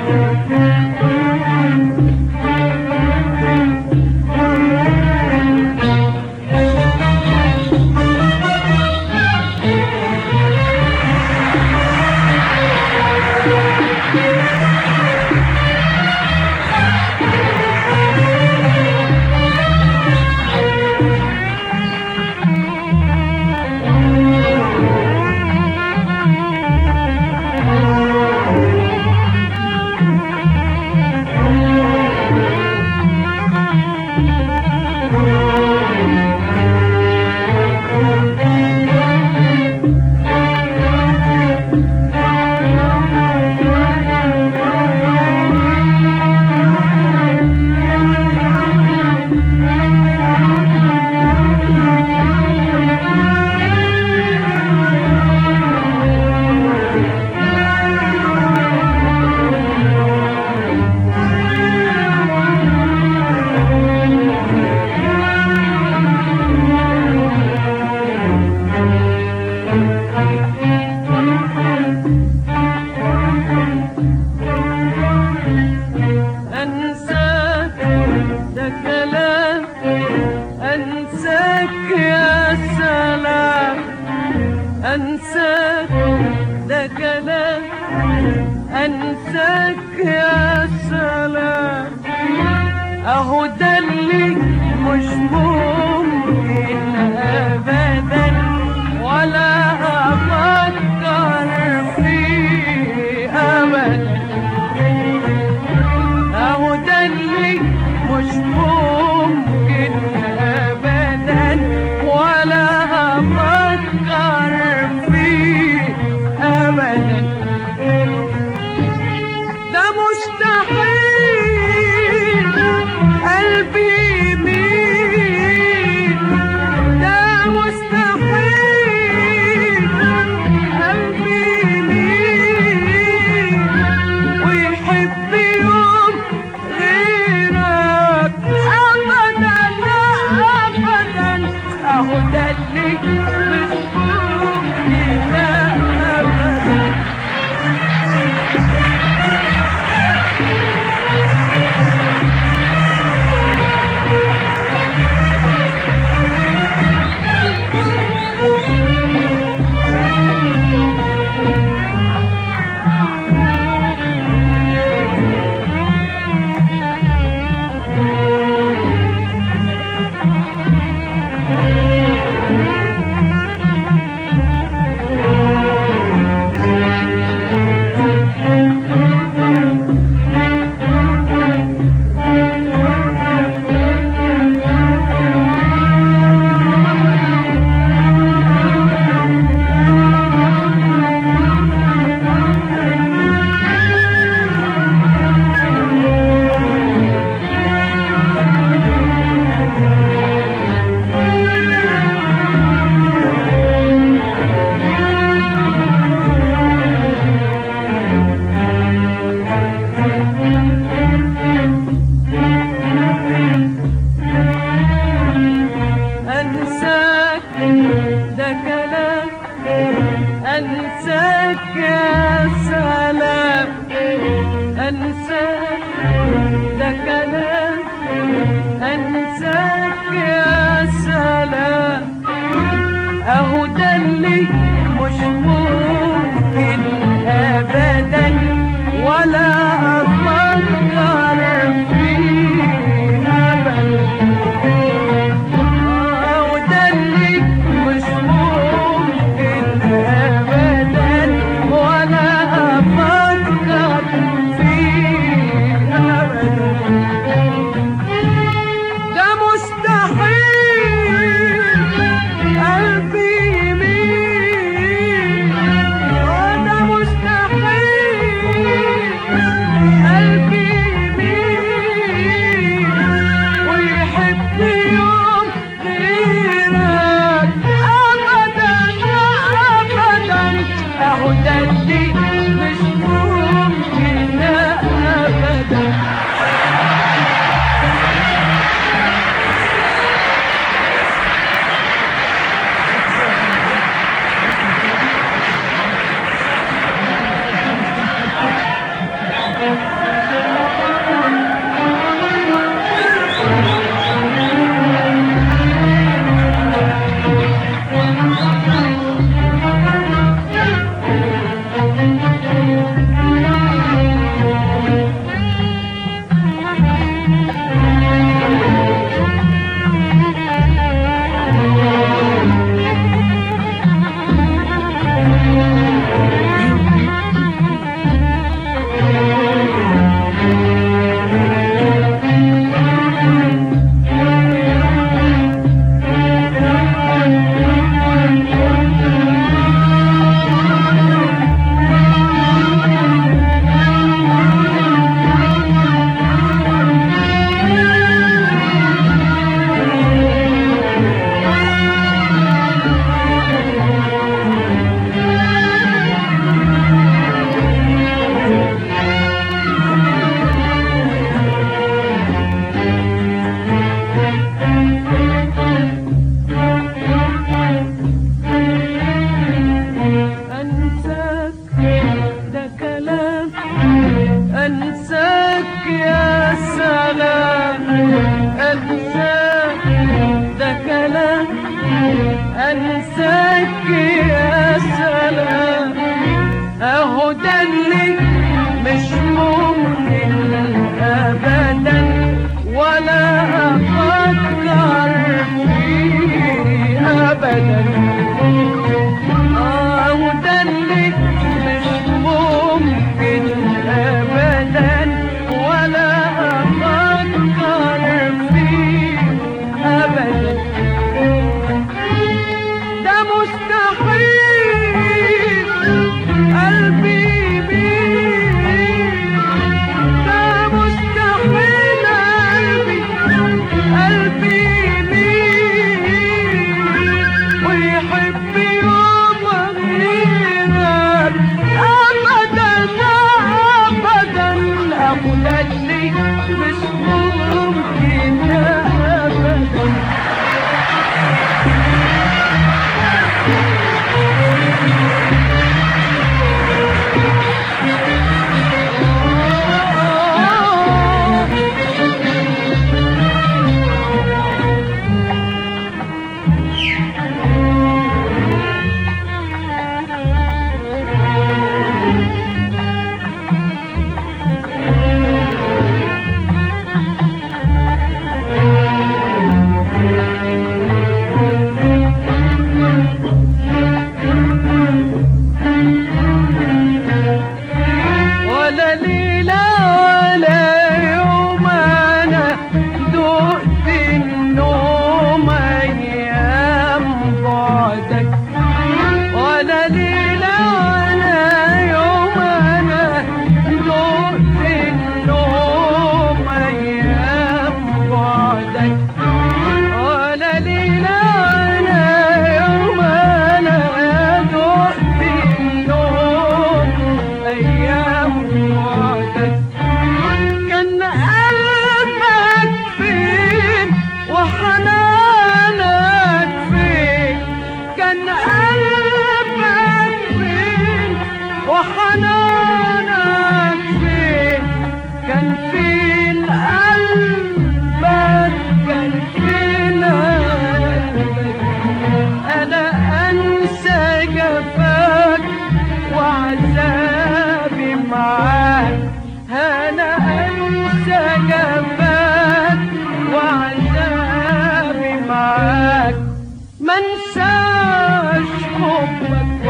أنساك ده كلام أنساك يا سلام أنساك ده كلام أنساك يا سلام أهو ده اللي مش ممكن أبدا ولا أفكر فيه أبدا أهو ده اللي مش ممكن أبدا ولا أفكر فيه أبدا ده مستحيل قلبي يميل ده مستحيل قلبي يميل ويحب يوم غيرك أبدا أبدا أهو ده اللي مش ممكن أبدا أنساك ده كلام أنساك يا سلام أنساك ده كلام أنساك يا سلام أهو ده اللي مش ممكن أبدا ولا أفكر فيه أبدا وده اللي مش ممكن أبدا ولا أفكر فيه أبدا ده مستحيل قلبي يميل ده مستحيل قلبي يميل ويحب يوم غيرك أبدا أبدا أهو ده اللي مش ممكن أبدا Thank اهو ده اللي مش ممكن ابدا ولا افكر فيه ابدا اهو ده اللي مش ممكن ابدا ولا افكر فيه ابدا ده مستحيل قلبي بيه ده مستحيل قلبي قلبي بيه ويحب يوم غيرك ابدا ابدا ابو اللي مش ممكن ابدا ولا ليلة ولا يوم أنا دقت النوم أيام بعدك ولا ليلة ولا يوم أنا دقت النوم أيام بعدك ولا ليلة ولا يوم أنا دقت النوم أيام بعدك كان قلبك فين وحنانك فين كان قلبك فين وحنانك فين كان فين قلبك كان فين قلبك انا انسى جفاك وعذابي معاك انا انسى جفاك وعذابي معاك ما انساش حبك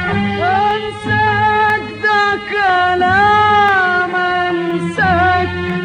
انساك ده كلام انساك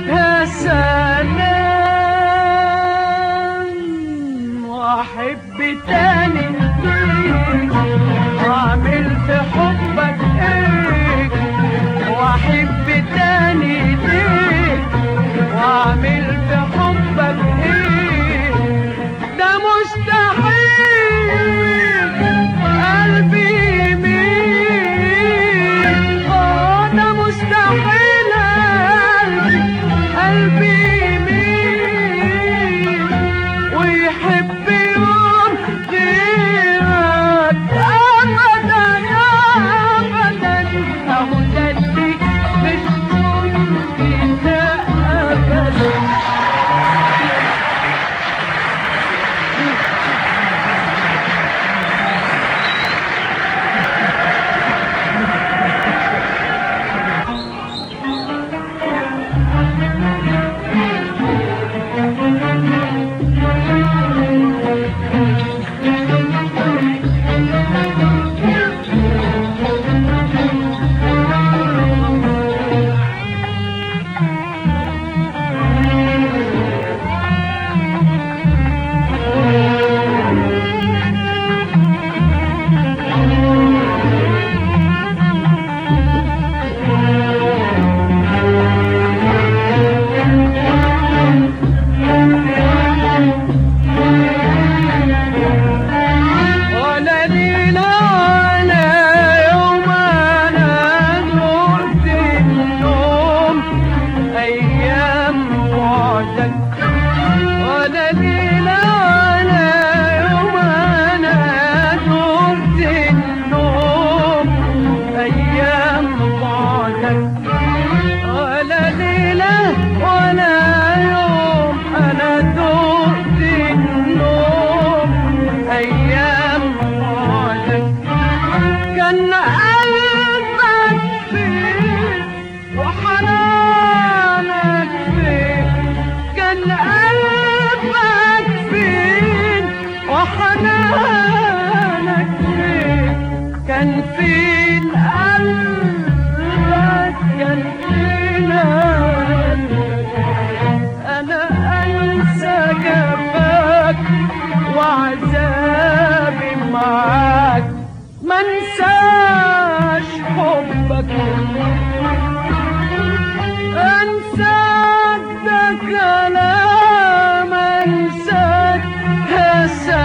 انساك ده كلام انساك يا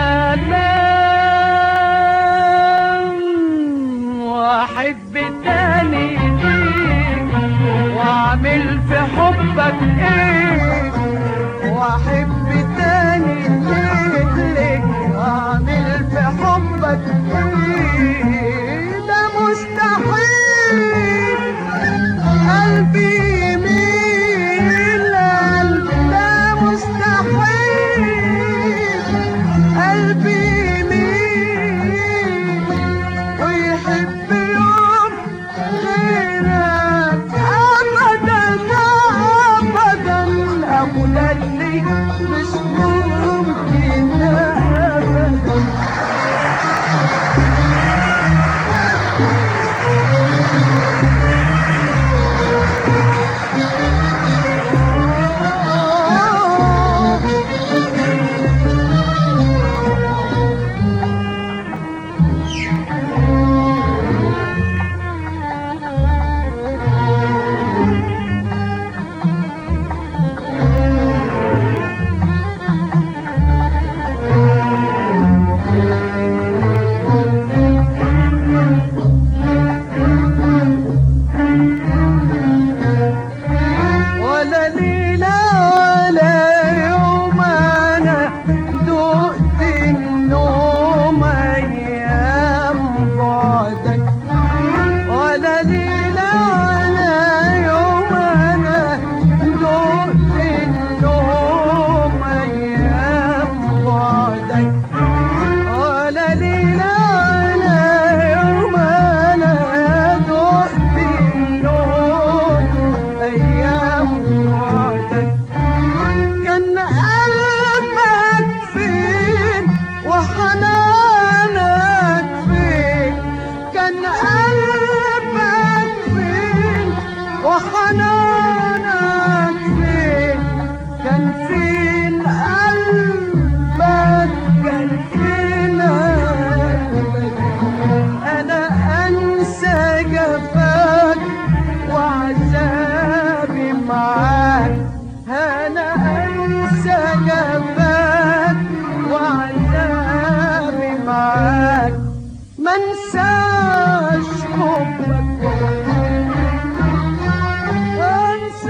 سلام واحب تاني ليك واعمل في حبك ايه واحب تاني ليك واعمل في حبك ايه ده مستحيل قلبي يميل قلبي ده مستحيل قلبي يميل ويحب يوم غيرك ابدا ابدا ابو للي مش ممكن ابدا ولا ليلة ولا يوم أنا دقت النوم أيام بعدك ولا ليلة ولا يوم أنا دقت النوم أيام بعدك ولا ليلة ولا يوم أنا دقت النوم أيام بعدك كان قلبك فين وحنانك فين كان قلبك فين وحنانك فين كان فين قلبك كان فين قلبك انا انسى جفاك وعذابي معاك انا انسى جفاك وعذابي معاك منساش حبك انسى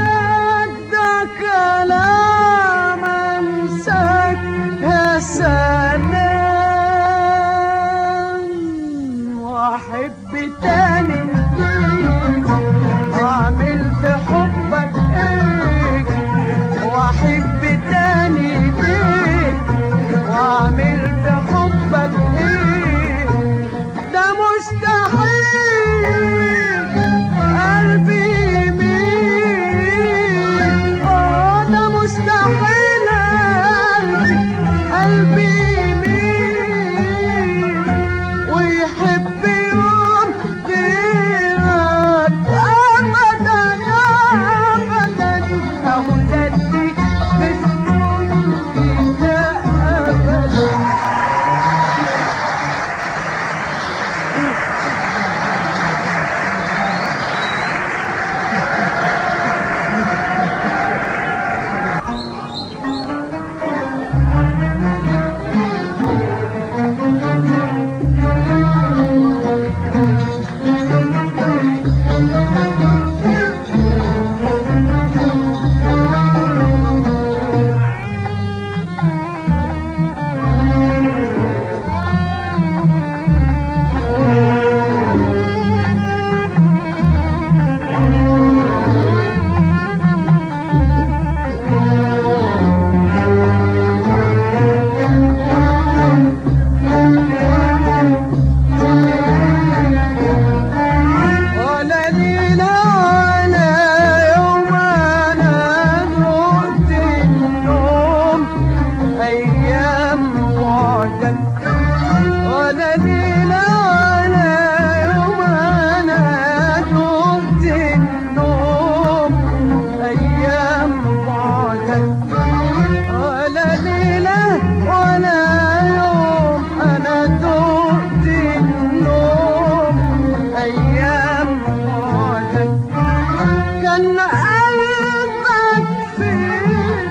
كان قلبك فين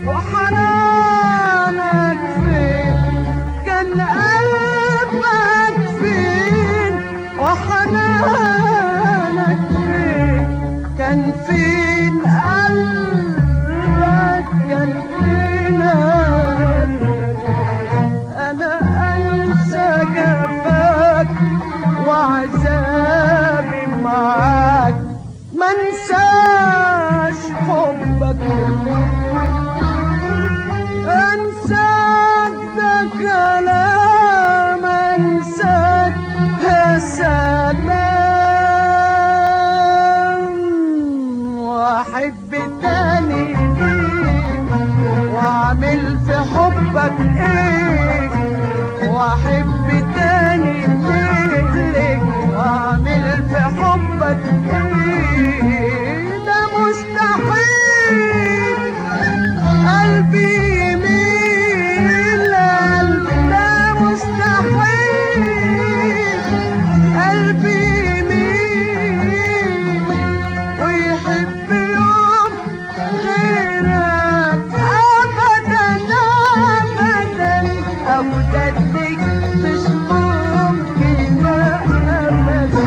وحنانك فين كان قلبك فين وحنانك فين كان فين قلبك كان فين قلبك انا انسى جفاك وعذابي معاك ما انساش حبك انساك ده كلام انساك يا سلام واحب تاني ليك واعمل في حبك ايه واحب تاني مثلك واعمل في حبك ايه ده مستحيل قلبي يميل لقلبي ده مستحيل قلبي يميل ويحب يوم غيرك ابدا ابدا ابدا لك مش ممكن ابدا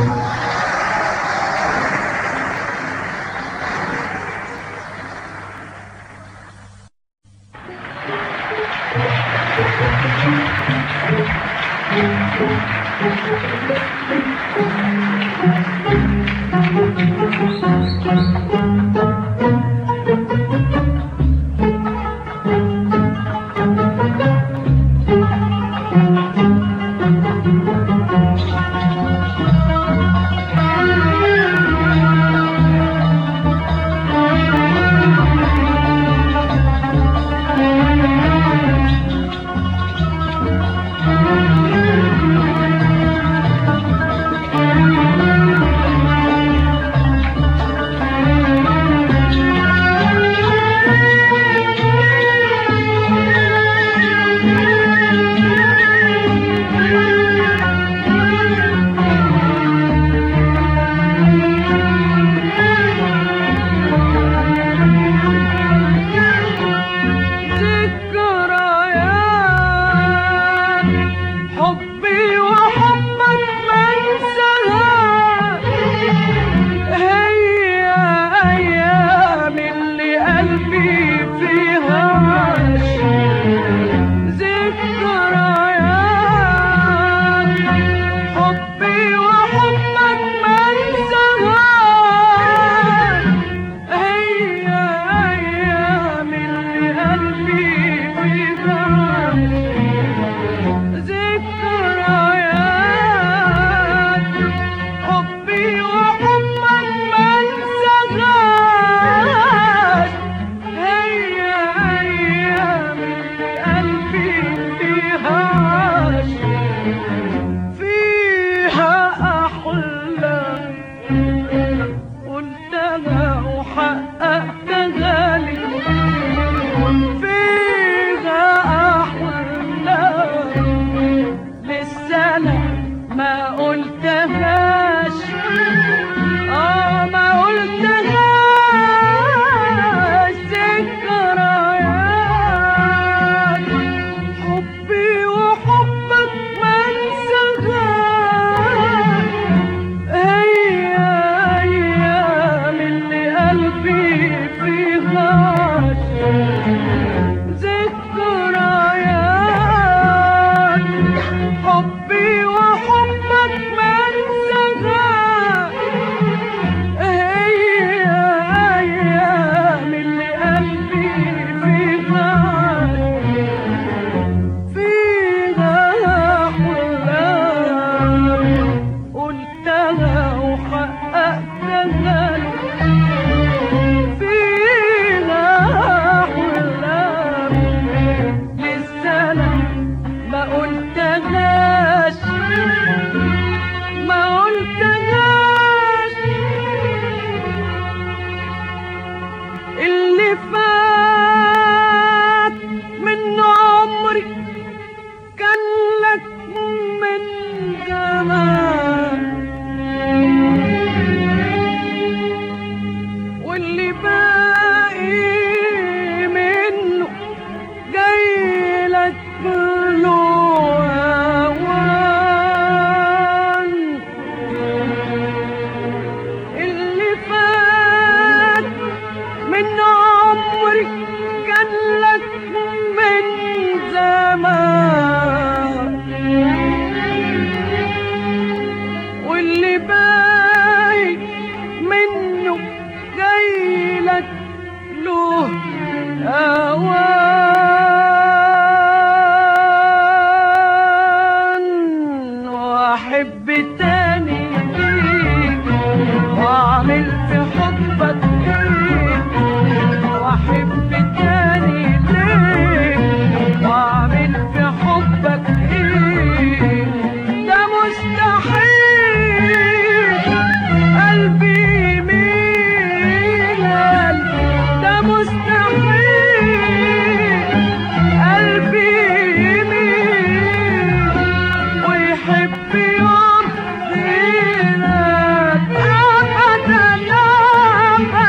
ذكريات حبي وحبك ما انساها هي ايام اللي قلبي فيها عاش ذكريات حبي وحبك ما انساها هي ايام اللي قلبي فيها عاش ذكريات حبي وحبك ما انساهاش هي ايام اللي قلبي فيها عاش فيها احلام قلتها وحققتها لي فيها احلام لسه انا ما قلتهاش اه ما قلتهاش ذكريات حبي وحبك ما انساهاش هي ايام اللي قلبي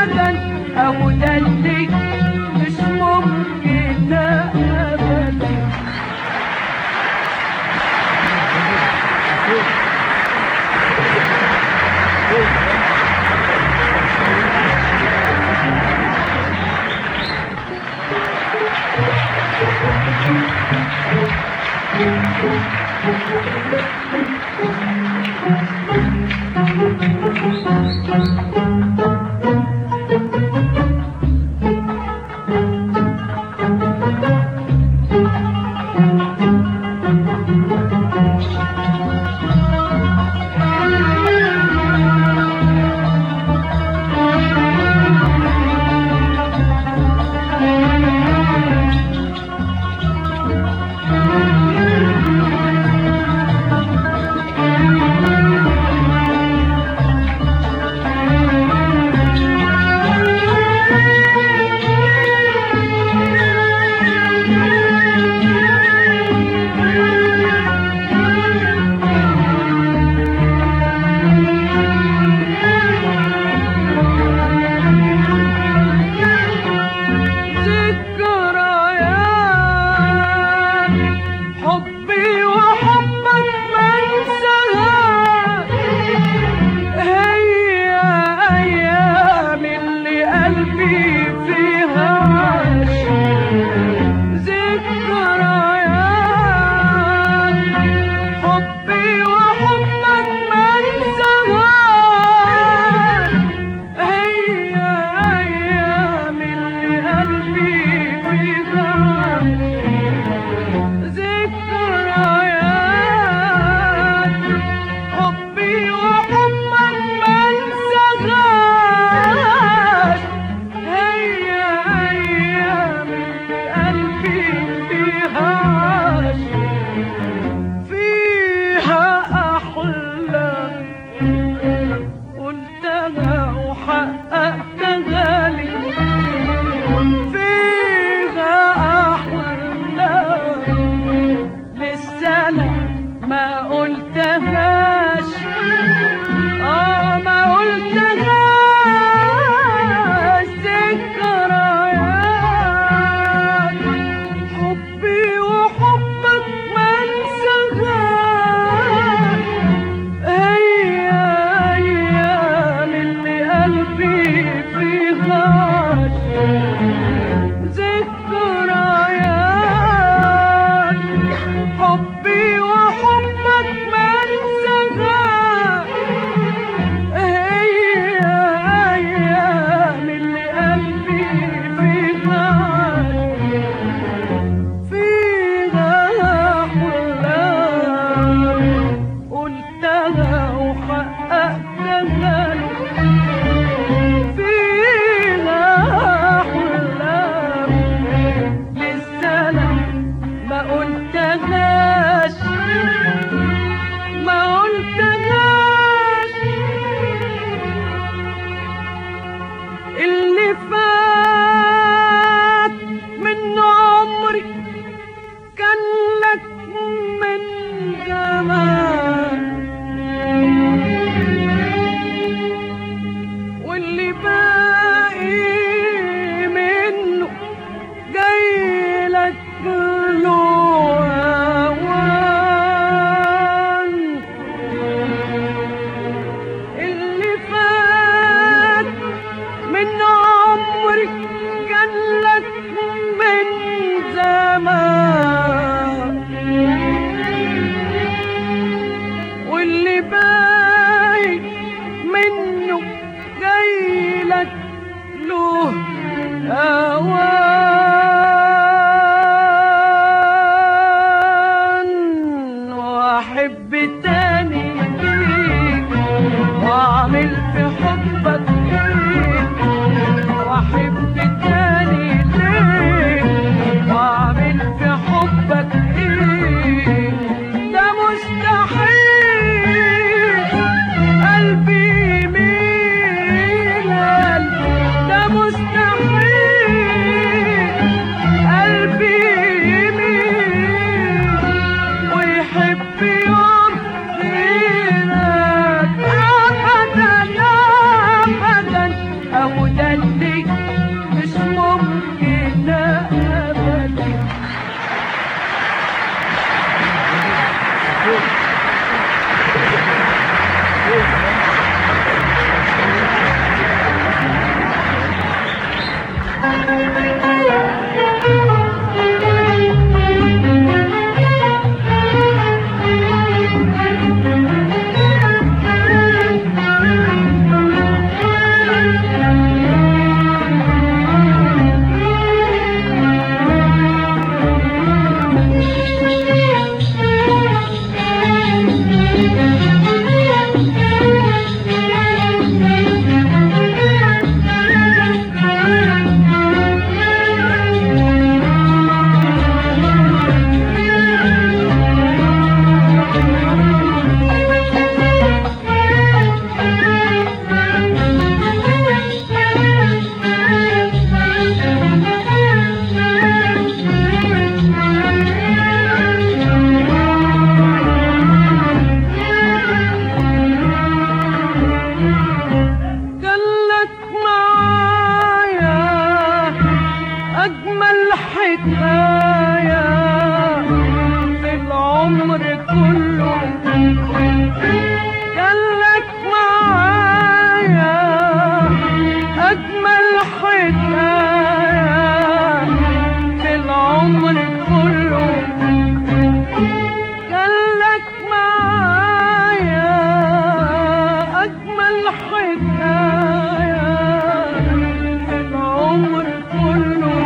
ابدا اهو ده اللي مش ممكن ابدا ذكريات حبي وحبك ما انساها هي ايام اللي قلبي فيها عاش ذكريات حبي وحبك ما انساها هي ايام اللي قلبي فيها عاش ذكريات حبي وحبك ما انساهاش هي ايام اللي قلبي فيها عاش فيها احلام قلتها وحققتها لي فيها احلام لسه انا ما قلتهاش اه ما قلتهاش ذكريات حبي وحبك ما انساهاش هي ايام اللي قلبي فيها عاش ذكريات حبي وحبك ما انساهاش هي ايام اللي قلبي فيها عاش فيها أحلام قلتها وحققتها فيها أحلام لسه أنا ما قلتهاش ما قلتهاش اللي فات من عمري كان لك من زمان واللي باقي منه جاي لك له هوان اللي فات من عمري كان لك من زمان واللي باقي منه جاي لك له هوان واحب تاني فيك واعمل في حبك ايه واحب تاني ليه واعمل في حبك ايه ده مستحيل قلبي يميل ده مستحيل قلبي يميل ويحب يوم غيرك ابدا ابدا ابو ده يلي مش ممكن ابدا قالك معايا أجمل حكاية في العمر كله قالك معايا أجمل حكاية في العمر كله قالك معايا أجمل حكاية في العمر كله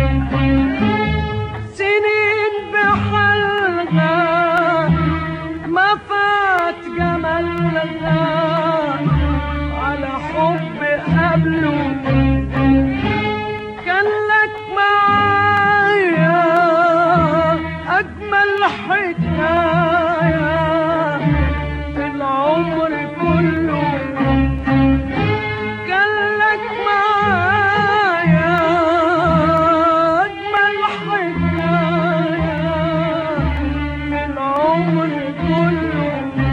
سنين بحلقة ما فات جمالها على حب قبله كان لك معايا أجمل حكاية في العمر كله كان لك معايا أجمل حكاية في العمر كله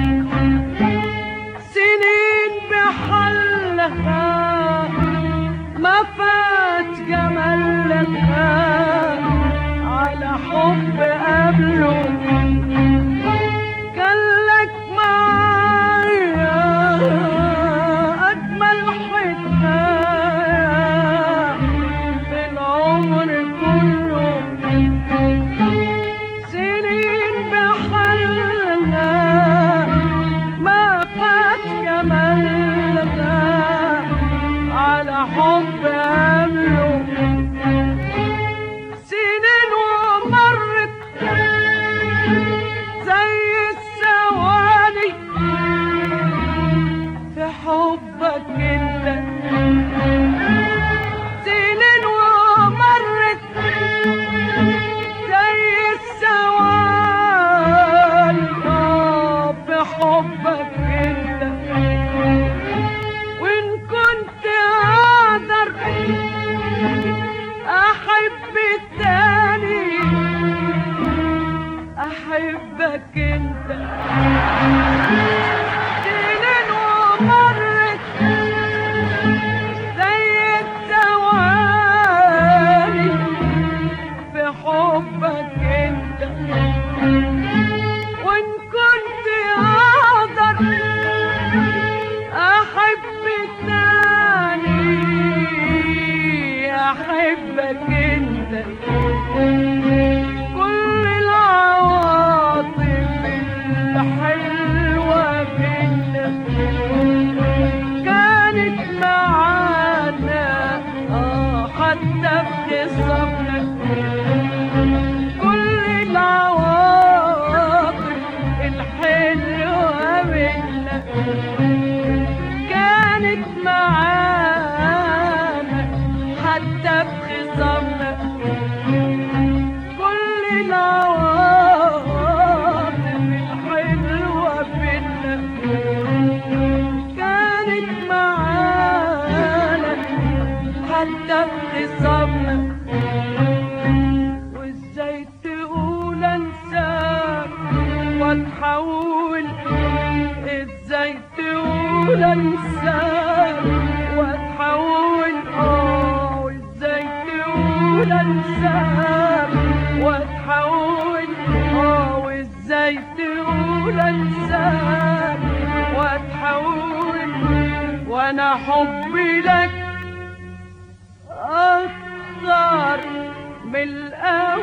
سنين بحلها ما فات جمالها على حب قبله كان لك معايا أجمل حكاية في العمر كله سنين بحلها ما فات جمالها على حب قبله سنين ومرت زي الثواني في حبك انت سنين ومرت زي الثواني آه، في حبك انت وان كنت اقدر احب التاني احبك انت سنين ومرت زي الثواني في حبك انت وان كنت اقدر احب التاني احبك انت كل العواطف الحلوة بينا كانت معانا اه حتى في صبرك كل العواطف الحلوة بينا كانت معانا حتى في خصامنا كل العواطف الحلوة بينا كانت معانا حتى في خصامنا وازاي تقول انساك واتحول ازاي تقول انساك واتحول اه انساك واتحول اه وازاي تقول انساك واتحول وانا حبي لك اكتر من الاول